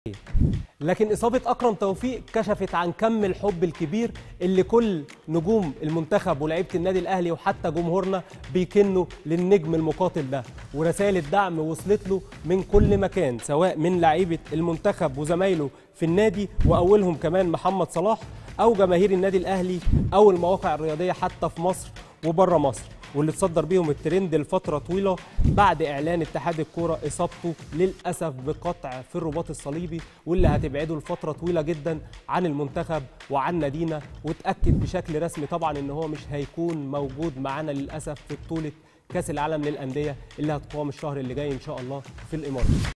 لكن إصابة أكرم توفيق كشفت عن كم الحب الكبير اللي كل نجوم المنتخب ولاعيبة النادي الأهلي وحتى جمهورنا بيكنوا للنجم المقاتل ده ورسائل الدعم وصلت له من كل مكان سواء من لعيبة المنتخب وزمايله في النادي وأولهم كمان محمد صلاح أو جماهير النادي الأهلي أو المواقع الرياضية حتى في مصر وبره مصر واللي اتصدر بيهم الترند لفتره طويله بعد اعلان اتحاد الكوره اصابته للاسف بقطع في الرباط الصليبي واللي هتبعده لفتره طويله جدا عن المنتخب وعن نادينا واتاكد بشكل رسمي طبعا ان هو مش هيكون موجود معانا للاسف في بطوله كاس العالم للانديه اللي هتقام الشهر اللي جاي ان شاء الله في الامارات